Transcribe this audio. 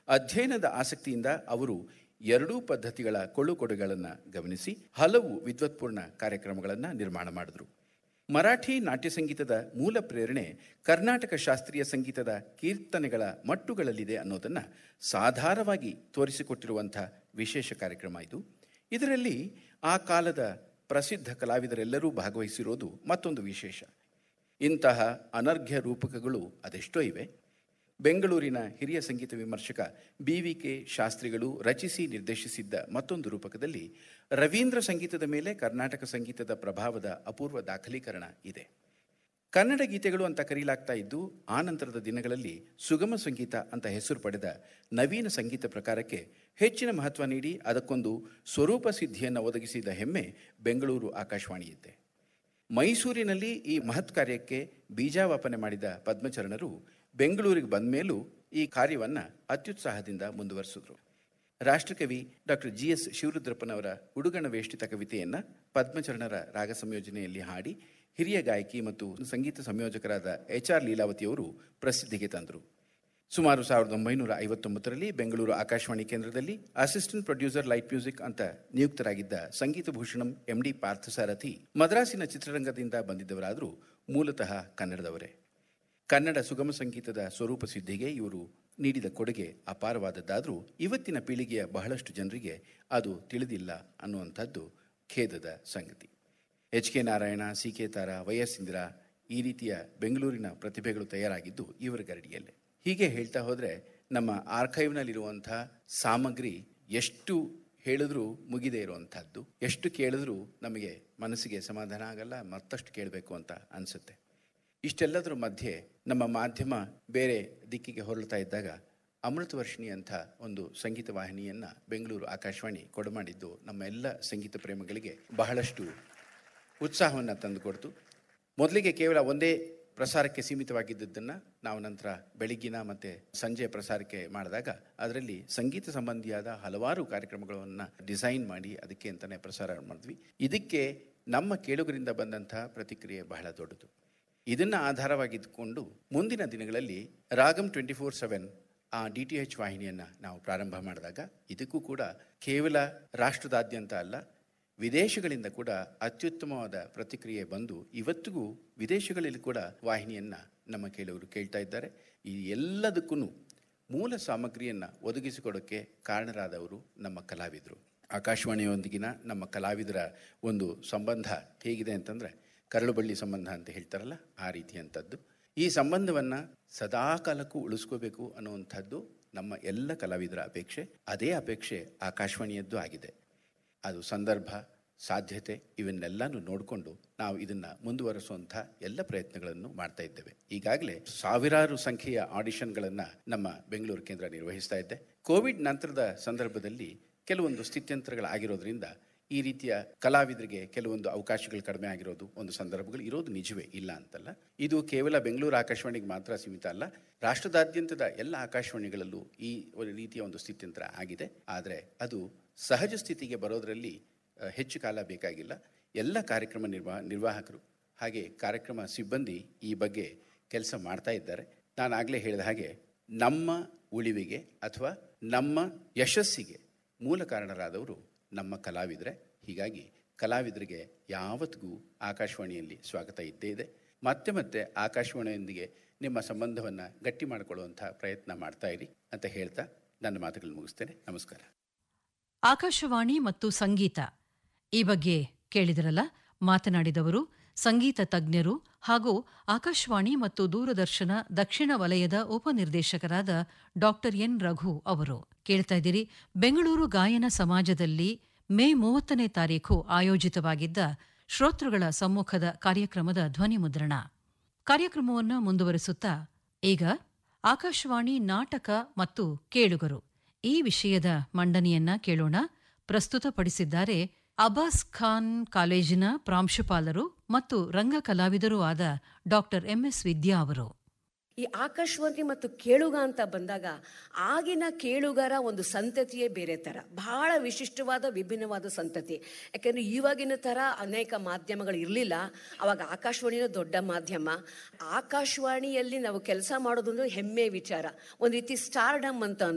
ಅಧ್ಯಯನದ ಆಸಕ್ತಿಯಿಂದ ಅವರು ಎರಡೂ ಪದ್ಧತಿಗಳ ಕೊಳ್ಳುಕೊಡುಗಳನ್ನು ಗಮನಿಸಿ ಹಲವು ವಿದ್ವತ್ಪೂರ್ಣ ಕಾರ್ಯಕ್ರಮಗಳನ್ನು ನಿರ್ಮಾಣ ಮಾಡಿದರು ಮರಾಠಿ ನಾಟ್ಯ ಸಂಗೀತದ ಮೂಲ ಪ್ರೇರಣೆ ಕರ್ನಾಟಕ ಶಾಸ್ತ್ರೀಯ ಸಂಗೀತದ ಕೀರ್ತನೆಗಳ ಮಟ್ಟುಗಳಲ್ಲಿದೆ ಅನ್ನೋದನ್ನು ಸಾಧಾರವಾಗಿ ತೋರಿಸಿಕೊಟ್ಟಿರುವಂಥ ವಿಶೇಷ ಕಾರ್ಯಕ್ರಮ ಇದು ಇದರಲ್ಲಿ ಆ ಕಾಲದ ಪ್ರಸಿದ್ಧ ಕಲಾವಿದರೆಲ್ಲರೂ ಭಾಗವಹಿಸಿರೋದು ಮತ್ತೊಂದು ವಿಶೇಷ ಇಂತಹ ಅನರ್ಘ್ಯ ರೂಪಕಗಳು ಅದೆಷ್ಟೋ ಇವೆ ಬೆಂಗಳೂರಿನ ಹಿರಿಯ ಸಂಗೀತ ವಿಮರ್ಶಕ ಬಿ ವಿ ಕೆ ಶಾಸ್ತ್ರಿಗಳು ರಚಿಸಿ ನಿರ್ದೇಶಿಸಿದ್ದ ಮತ್ತೊಂದು ರೂಪಕದಲ್ಲಿ ರವೀಂದ್ರ ಸಂಗೀತದ ಮೇಲೆ ಕರ್ನಾಟಕ ಸಂಗೀತದ ಪ್ರಭಾವದ ಅಪೂರ್ವ ದಾಖಲೀಕರಣ ಇದೆ ಕನ್ನಡ ಗೀತೆಗಳು ಅಂತ ಕರೆಯಲಾಗ್ತಾ ಇದ್ದು ಆ ನಂತರದ ದಿನಗಳಲ್ಲಿ ಸುಗಮ ಸಂಗೀತ ಅಂತ ಹೆಸರು ಪಡೆದ ನವೀನ ಸಂಗೀತ ಪ್ರಕಾರಕ್ಕೆ ಹೆಚ್ಚಿನ ಮಹತ್ವ ನೀಡಿ ಅದಕ್ಕೊಂದು ಸ್ವರೂಪ ಸಿದ್ಧಿಯನ್ನು ಒದಗಿಸಿದ ಹೆಮ್ಮೆ ಬೆಂಗಳೂರು ಆಕಾಶವಾಣಿಯಿದ್ದೆ ಮೈಸೂರಿನಲ್ಲಿ ಈ ಮಹತ್ ಕಾರ್ಯಕ್ಕೆ ಬೀಜಾವಾಪನೆ ಮಾಡಿದ ಪದ್ಮಚರಣರು ಬೆಂಗಳೂರಿಗೆ ಬಂದ ಮೇಲೂ ಈ ಕಾರ್ಯವನ್ನು ಅತ್ಯುತ್ಸಾಹದಿಂದ ಮುಂದುವರಿಸಿದ್ರು ರಾಷ್ಟ್ರಕವಿ ಡಾಕ್ಟರ್ ಜಿ ಎಸ್ ಶಿವರುದ್ರಪ್ಪನವರ ಉಡುಗಣ ವೇಷ್ಟಿತ ಕವಿತೆಯನ್ನು ಪದ್ಮಚರಣರ ರಾಗ ಸಂಯೋಜನೆಯಲ್ಲಿ ಹಾಡಿ ಹಿರಿಯ ಗಾಯಕಿ ಮತ್ತು ಸಂಗೀತ ಸಂಯೋಜಕರಾದ ಎಚ್ ಆರ್ ಲೀಲಾವತಿಯವರು ಪ್ರಸಿದ್ಧಿಗೆ ತಂದರು ಸುಮಾರು ಸಾವಿರದ ಒಂಬೈನೂರ ಐವತ್ತೊಂಬತ್ತರಲ್ಲಿ ಬೆಂಗಳೂರು ಆಕಾಶವಾಣಿ ಕೇಂದ್ರದಲ್ಲಿ ಅಸಿಸ್ಟೆಂಟ್ ಪ್ರೊಡ್ಯೂಸರ್ ಲೈಟ್ ಮ್ಯೂಸಿಕ್ ಅಂತ ನಿಯುಕ್ತರಾಗಿದ್ದ ಸಂಗೀತ ಭೂಷಣಂ ಎಂ ಡಿ ಪಾರ್ಥಸಾರಥಿ ಮದ್ರಾಸಿನ ಚಿತ್ರರಂಗದಿಂದ ಬಂದಿದ್ದವರಾದರೂ ಮೂಲತಃ ಕನ್ನಡದವರೇ ಕನ್ನಡ ಸುಗಮ ಸಂಗೀತದ ಸ್ವರೂಪ ಸಿದ್ಧಿಗೆ ಇವರು ನೀಡಿದ ಕೊಡುಗೆ ಅಪಾರವಾದದ್ದಾದರೂ ಇವತ್ತಿನ ಪೀಳಿಗೆಯ ಬಹಳಷ್ಟು ಜನರಿಗೆ ಅದು ತಿಳಿದಿಲ್ಲ ಅನ್ನುವಂಥದ್ದು ಖೇದದ ಸಂಗತಿ H K Narayana C K Tara Y S Indira ಈ ರೀತಿಯ ಬೆಂಗಳೂರಿನ ಪ್ರತಿಭೆಗಳು ತಯಾರಾಗಿದ್ದು ಇವರ ಗರಡಿಯಲ್ಲೇ ಹೀಗೆ ಹೇಳ್ತಾ ಹೋದರೆ ನಮ್ಮ ಆರ್ಕೈವ್ನಲ್ಲಿರುವಂಥ ಸಾಮಗ್ರಿ ಎಷ್ಟು ಹೇಳಿದ್ರೂ ಮುಗಿದೇ ಇರುವಂಥದ್ದು ಎಷ್ಟು ಕೇಳಿದ್ರೂ ನಮಗೆ ಮನಸ್ಸಿಗೆ ಸಮಾಧಾನ ಆಗಲ್ಲ ಮತ್ತಷ್ಟು ಕೇಳಬೇಕು ಅಂತ ಅನಿಸುತ್ತೆ ಇಷ್ಟೆಲ್ಲದರ ಮಧ್ಯೆ ನಮ್ಮ ಮಾಧ್ಯಮ ಬೇರೆ ದಿಕ್ಕಿಗೆ ಹೊರಳ್ತಾ ಇದ್ದಾಗ ಅಮೃತವರ್ಷಿಣಿ ಅಂತ ಒಂದು ಸಂಗೀತ ವಾಹಿನಿಯನ್ನು ಬೆಂಗಳೂರು ಆಕಾಶವಾಣಿ ಕೊಡಮಾಡಿದ್ದು ನಮ್ಮ ಎಲ್ಲ ಸಂಗೀತ ಪ್ರೇಮಿಗಳಿಗೆ ಬಹಳಷ್ಟು ಉತ್ಸಾಹವನ್ನು ತಂದುಕೊಡ್ತು ಮೊದಲಿಗೆ ಕೇವಲ ಒಂದೇ ಪ್ರಸಾರಕ್ಕೆ ಸೀಮಿತವಾಗಿದ್ದದ್ದನ್ನು ನಾವು ನಂತರ ಬೆಳಗ್ಗಿನ ಮತ್ತು ಸಂಜೆ ಪ್ರಸಾರಕ್ಕೆ ಮಾಡಿದಾಗ ಅದರಲ್ಲಿ ಸಂಗೀತ ಸಂಬಂಧಿಯಾದ ಹಲವಾರು ಕಾರ್ಯಕ್ರಮಗಳನ್ನು ಡಿಸೈನ್ ಮಾಡಿ ಅದಕ್ಕೆ ಅಂತಲೇ ಪ್ರಸಾರ ಮಾಡಿದ್ವಿ ಇದಕ್ಕೆ ನಮ್ಮ ಕೇಳುಗರಿಂದ ಬಂದಂಥ ಪ್ರತಿಕ್ರಿಯೆ ಬಹಳ ದೊಡ್ಡದು ಇದನ್ನು ಆಧಾರವಾಗಿದ್ದುಕೊಂಡು ಮುಂದಿನ ದಿನಗಳಲ್ಲಿ ರಾಗಂ ಟ್ವೆಂಟಿ ಫೋರ್ ಸೆವೆನ್ ಆ ಡಿ ಟಿ ಎಚ್ ವಾಹಿನಿಯನ್ನು ನಾವು ಪ್ರಾರಂಭ ಮಾಡಿದಾಗ ಇದಕ್ಕೂ ಕೂಡ ಕೇವಲ ರಾಷ್ಟ್ರದಾದ್ಯಂತ ಅಲ್ಲ ವಿದೇಶಗಳಿಂದ ಕೂಡ ಅತ್ಯುತ್ತಮವಾದ ಪ್ರತಿಕ್ರಿಯೆ ಬಂದು ಇವತ್ತಿಗೂ ವಿದೇಶಗಳಲ್ಲಿ ಕೂಡ ವಾಹಿನಿಯನ್ನು ನಮ್ಮ ಕೇಳುವರು ಕೇಳ್ತಾ ಇದ್ದಾರೆ ಈ ಎಲ್ಲದಕ್ಕೂ ಮೂಲ ಸಾಮಗ್ರಿಯನ್ನು ಒದಗಿಸಿಕೊಡೋಕ್ಕೆ ಕಾರಣರಾದವರು ನಮ್ಮ ಕಲಾವಿದರು ಆಕಾಶವಾಣಿಯೊಂದಿಗಿನ ನಮ್ಮ ಕಲಾವಿದರ ಒಂದು ಸಂಬಂಧ ಹೇಗಿದೆ ಅಂತಂದರೆ ಕರಳುಬಳ್ಳಿ ಸಂಬಂಧ ಅಂತ ಹೇಳ್ತಾರಲ್ಲ ಆ ರೀತಿಯಂಥದ್ದು ಈ ಸಂಬಂಧವನ್ನು ಸದಾಕಾಲಕ್ಕೂ ಉಳಿಸ್ಕೋಬೇಕು ಅನ್ನುವಂಥದ್ದು ನಮ್ಮ ಎಲ್ಲ ಕಲಾವಿದರ ಅಪೇಕ್ಷೆ ಅದೇ ಅಪೇಕ್ಷೆ ಆಕಾಶವಾಣಿಯದ್ದು ಆಗಿದೆ ಅದು ಸಂದರ್ಭ ಸಾಧ್ಯತೆ ಇವನ್ನೆಲ್ಲನೂ ನೋಡಿಕೊಂಡು ನಾವು ಇದನ್ನು ಮುಂದುವರಿಸುವಂಥ ಎಲ್ಲ ಪ್ರಯತ್ನಗಳನ್ನು ಮಾಡ್ತಾ ಇದ್ದೇವೆ ಈಗಾಗಲೇ ಸಾವಿರಾರು ಸಂಖ್ಯೆಯ ಆಡಿಷನ್ಗಳನ್ನು ನಮ್ಮ ಬೆಂಗಳೂರು ಕೇಂದ್ರ ನಿರ್ವಹಿಸ್ತಾ ಇದ್ದೆ ಕೋವಿಡ್ ನಂತರದ ಸಂದರ್ಭದಲ್ಲಿ ಕೆಲವೊಂದು ಸ್ಥಿತ್ಯಂತರಗಳಾಗಿರೋದ್ರಿಂದ ಈ ರೀತಿಯ ಕಲಾವಿದರಿಗೆ ಕೆಲವೊಂದು ಅವಕಾಶಗಳು ಕಡಿಮೆ ಆಗಿರೋದು ಒಂದು ಸಂದರ್ಭಗಳು ಇರೋದು ನಿಜವೇ ಇಲ್ಲ ಅಂತಲ್ಲ ಇದು ಕೇವಲ ಬೆಂಗಳೂರು ಆಕಾಶವಾಣಿಗೆ ಮಾತ್ರ ಸೀಮಿತ ಅಲ್ಲ ರಾಷ್ಟ್ರದಾದ್ಯಂತದ ಎಲ್ಲ ಆಕಾಶವಾಣಿಗಳಲ್ಲೂ ಈ ಒಂದು ರೀತಿಯ ಒಂದು ಸ್ಥಿತ್ಯಂತರ ಆಗಿದೆ ಆದರೆ ಅದು ಸಹಜ ಸ್ಥಿತಿಗೆ ಬರೋದರಲ್ಲಿ ಹೆಚ್ಚು ಕಾಲ ಬೇಕಾಗಿಲ್ಲ ಎಲ್ಲ ಕಾರ್ಯಕ್ರಮ ನಿರ್ವಾ ನಿರ್ವಾಹಕರು ಹಾಗೆ ಕಾರ್ಯಕ್ರಮ ಸಿಬ್ಬಂದಿ ಈ ಬಗ್ಗೆ ಕೆಲಸ ಮಾಡ್ತಾ ಇದ್ದಾರೆ ನಾನು ಆಗಲೇ ಹೇಳಿದ ಹಾಗೆ ನಮ್ಮ ಉಳಿವಿಗೆ ಅಥವಾ ನಮ್ಮ ಯಶಸ್ಸಿಗೆ ಮೂಲ ಕಾರಣರಾದವರು ನಮ್ಮ ಕಲಾವಿದರೆ ಹೀಗಾಗಿ ಕಲಾವಿದರಿಗೆ ಯಾವತ್ತಿಗೂ ಆಕಾಶವಾಣಿಯಲ್ಲಿ ಸ್ವಾಗತ ಇದ್ದೇ ಇದೆ ಮತ್ತೆ ಮತ್ತೆ ಆಕಾಶವಾಣಿಯೊಂದಿಗೆ ನಿಮ್ಮ ಸಂಬಂಧವನ್ನು ಗಟ್ಟಿ ಮಾಡಿಕೊಳ್ಳುವಂಥ ಪ್ರಯತ್ನ ಮಾಡ್ತಾ ಇರಿ ಅಂತ ಹೇಳ್ತಾ ನನ್ನ ಮಾತುಗಳನ್ನು ಮುಗಿಸ್ತೇನೆ ನಮಸ್ಕಾರ ಆಕಾಶವಾಣಿ ಮತ್ತು ಸಂಗೀತ ಈ ಬಗ್ಗೆ ಕೇಳಿದರಲ್ಲ ಮಾತನಾಡಿದವರು ಸಂಗೀತ ತಜ್ಞರು ಹಾಗೂ ಆಕಾಶವಾಣಿ ಮತ್ತು ದೂರದರ್ಶನ ದಕ್ಷಿಣ ವಲಯದ ಉಪನಿರ್ದೇಶಕರಾದ ಡಾಕ್ಟರ್ ಎನ್ ರಘು ಅವರು ಕೇಳ್ತಾ ಇದ್ದೀರಿ ಬೆಂಗಳೂರು ಗಾಯನ ಸಮಾಜದಲ್ಲಿ ಮೇ ಮೂವತ್ತನೇ ತಾರೀಖು ಆಯೋಜಿತವಾಗಿದ್ದ ಶ್ರೋತೃಗಳ ಸಮ್ಮುಖದ ಕಾರ್ಯಕ್ರಮದ ಧ್ವನಿ ಮುದ್ರಣ ಕಾರ್ಯಕ್ರಮವನ್ನು ಮುಂದುವರಿಸುತ್ತಾ ಈಗ ಆಕಾಶವಾಣಿ ನಾಟಕ ಮತ್ತು ಕೇಳುಗರು ಈ ವಿಷಯದ ಮಂಡನೆಯನ್ನ ಕೇಳೋಣ ಪ್ರಸ್ತುತಪಡಿಸಿದ್ದಾರೆ ಅಬ್ಬಾಸ್ ಖಾನ್ ಕಾಲೇಜಿನ ಪ್ರಾಂಶುಪಾಲರು ಮತ್ತು ರಂಗ ಕಲಾವಿದರೂ ಆದ ಡಾಕ್ಟರ್ ಎಂಎಸ್ ವಿದ್ಯಾ ಅವರು ಈ ಆಕಾಶವಾಣಿ ಮತ್ತು ಕೇಳುಗ ಅಂತ ಬಂದಾಗ ಆಗಿನ ಕೇಳುಗರ ಒಂದು ಸಂತತಿಯೇ ಬೇರೆ ಥರ ಬಹಳ ವಿಶಿಷ್ಟವಾದ ವಿಭಿನ್ನವಾದ ಸಂತತಿ ಯಾಕೆಂದರೆ ಇವಾಗಿನ ಥರ ಅನೇಕ ಮಾಧ್ಯಮಗಳು ಇರಲಿಲ್ಲ ಅವಾಗ ಆಕಾಶವಾಣಿನ ದೊಡ್ಡ ಮಾಧ್ಯಮ ಆಕಾಶವಾಣಿಯಲ್ಲಿ ನಾವು ಕೆಲಸ ಮಾಡೋದೊಂದು ಹೆಮ್ಮೆ ವಿಚಾರ ಒಂದು ರೀತಿ ಸ್ಟಾರ್ಡಮ್ ಅಂತ